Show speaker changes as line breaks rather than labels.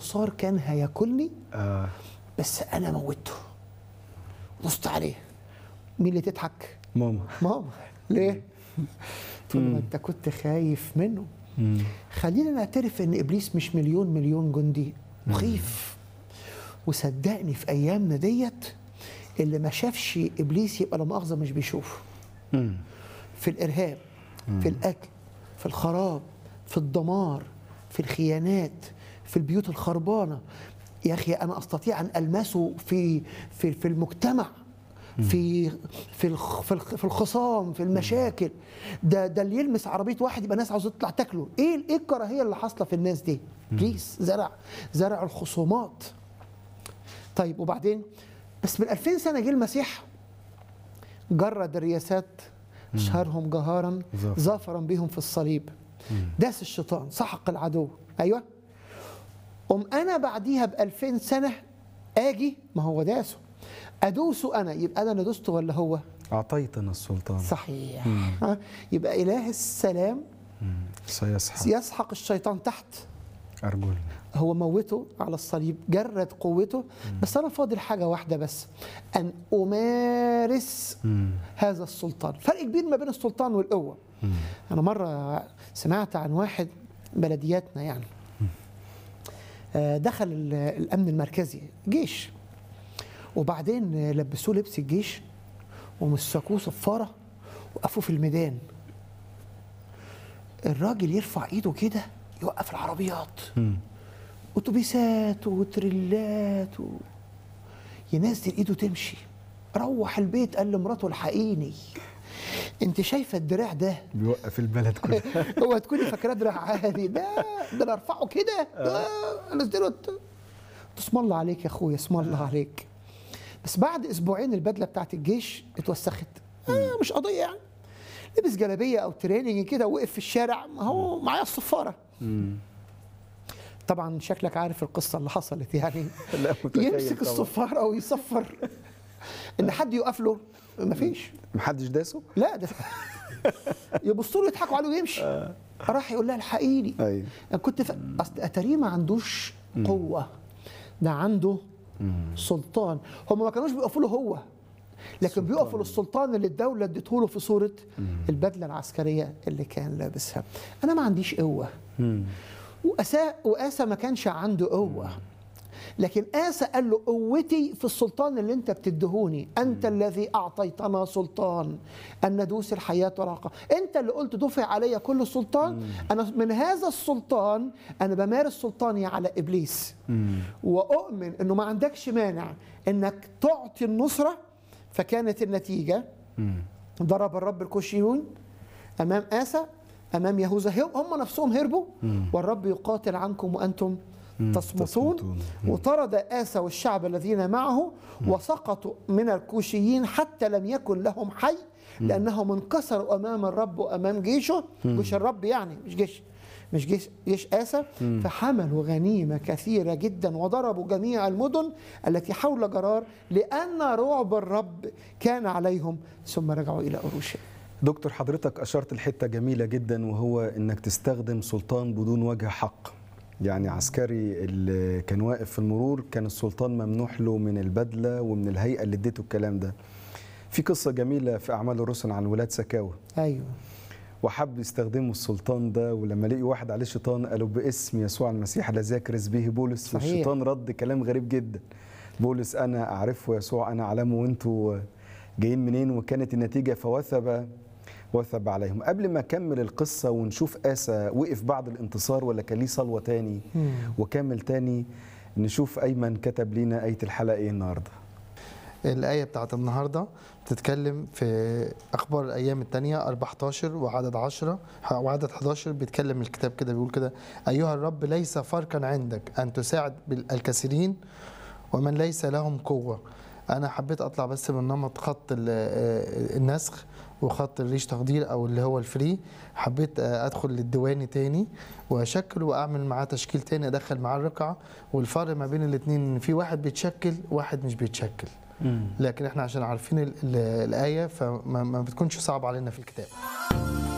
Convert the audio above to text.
الصرصار كان هياكلني
اه
بس انا موته دوست عليه مين اللي تضحك
ماما
ماما ليه تقول له ما انت كنت خايف منه
مم.
خلينا نعترف ان ابليس مش مليون مليون جندي مخيف وصدقني في ايامنا ديت اللي ما شافش ابليس يبقى لا مؤاخذه مش بيشوف
مم.
في الارهاب في القتل في الخراب في الدمار في الخيانات في البيوت الخربانه يا اخي انا استطيع ان المسه في في في المجتمع في في الخ- في الخ- في الخصام في المشاكل ده ده اللي يلمس عربيه واحد يبقى الناس عاوزه تطلع تاكله ايه ايه الكراهيه اللي حاصله في الناس دي ابليس زرع زرع الخصومات طيب وبعدين بس من 2000 سنه جه المسيح جرد الرياسات شهرهم جهارا
ظافر.
ظافرا بهم في الصليب داس الشيطان سحق العدو ايوه قوم انا بعديها ب 2000 سنه اجي ما هو داسه ادوسه انا يبقى انا اللي دوسته ولا هو
اعطيتنا السلطان
صحيح ها؟ يبقى اله السلام
مم. سيسحق
يسحق الشيطان تحت
ارجل
هو موته على الصليب جرد قوته بس انا فاضل حاجه واحده بس ان امارس
مم.
هذا السلطان فرق كبير ما بين السلطان والقوه
مم.
انا مره سمعت عن واحد بلدياتنا يعني آه، دخل ال- الامن المركزي جيش وبعدين آه، لبسوه لبس الجيش ومسكوه صفاره وقفوا في الميدان الراجل يرفع ايده كده يوقف العربيات
مم.
اتوبيسات وتريلات و... ينزل ايده تمشي روح البيت قال لمراته الحقيني انت شايفه الدراع ده
بيوقف البلد كلها
هو تكوني فاكراه دراع عادي ده ده انا ارفعه كده ده انزله ت- اسم الله عليك يا اخويا اسم الله عليك بس بعد اسبوعين البدله بتاعت الجيش اتوسخت آه مش قضيه يعني لبس جلابيه او تريننج كده وقف في الشارع ما هو معايا الصفاره
مم.
طبعا شكلك عارف القصه اللي حصلت يعني
لا متخيل
يمسك
طبعاً.
الصفاره ويصفر ان حد يقف له مفيش
محدش داسه
لا ده يبصوا له يضحكوا عليه ويمشي راح يقول لها الحقيني
ايوه
انا كنت ف... اصل اتاريه ما عندوش قوه ده عنده سلطان هم ما كانوش بيقفوا له هو لكن بيقفوا للسلطان اللي الدوله اديته له في صوره البدله العسكريه اللي كان لابسها انا ما عنديش قوه
مم.
وأسا وآسى ما كانش عنده قوة لكن آسى قال له قوتي في السلطان اللي انت بتدهوني انت الذي اعطيتنا سلطان ان ندوس الحياه والعقاب انت اللي قلت دفع علي كل السلطان انا من هذا السلطان انا بمارس سلطاني على ابليس
مم.
واؤمن انه ما عندكش مانع انك تعطي النصره فكانت النتيجه
مم.
ضرب الرب الكوشيون امام اسى امام يهوذا هم- هم نفسهم هربوا والرب يقاتل عنكم وانتم تصمتون
تصمتون.
وطرد اسى والشعب الذين معه وسقطوا من الكوشيين حتى لم يكن لهم حي لانهم انكسروا امام الرب وامام جيشه جيش الرب يعني مش جيش مش جيش جيش اسى فحملوا غنيمه كثيره جدا وضربوا جميع المدن التي حول جرار لان رعب الرب كان عليهم ثم رجعوا الى اورشليم
دكتور حضرتك أشرت الحتة جميلة جدا وهو إنك تستخدم سلطان بدون وجه حق يعني عسكري اللي كان واقف في المرور كان السلطان ممنوح له من البدلة ومن الهيئة اللي اديته الكلام ده في قصة جميلة في أعمال الرسل عن ولاد سكاوى
ايوه
وحب يستخدموا السلطان ده ولما لقي واحد عليه شيطان قالوا باسم يسوع المسيح الذي يكرز به بولس
صحيح.
والشيطان رد كلام غريب جدا بولس انا اعرفه يسوع انا اعلمه وانتوا جايين منين وكانت النتيجه فوثب وثب عليهم قبل ما اكمل القصه ونشوف اسى وقف بعد الانتصار ولا كان ليه صلوه تاني وكمل تاني نشوف ايمن كتب لنا ايه الحلقه ايه النهارده
الآية بتاعت النهاردة بتتكلم في أخبار الأيام التانية 14 وعدد 10 وعدد 11 بيتكلم الكتاب كده بيقول كده أيها الرب ليس فرقا عندك أن تساعد الكثيرين ومن ليس لهم قوة أنا حبيت أطلع بس من نمط خط ال- آه، النسخ وخط الريش تقدير أو اللي هو الفري حبيت آه، أدخل للديواني تاني وأشكل وأعمل معاه تشكيل تاني أدخل معاه الرقعة والفرق ما بين الاتنين إن في واحد بيتشكل واحد مش بيتشكل لكن احنا عشان عارفين ال- ال- الآية فما ما بتكونش صعب علينا في الكتاب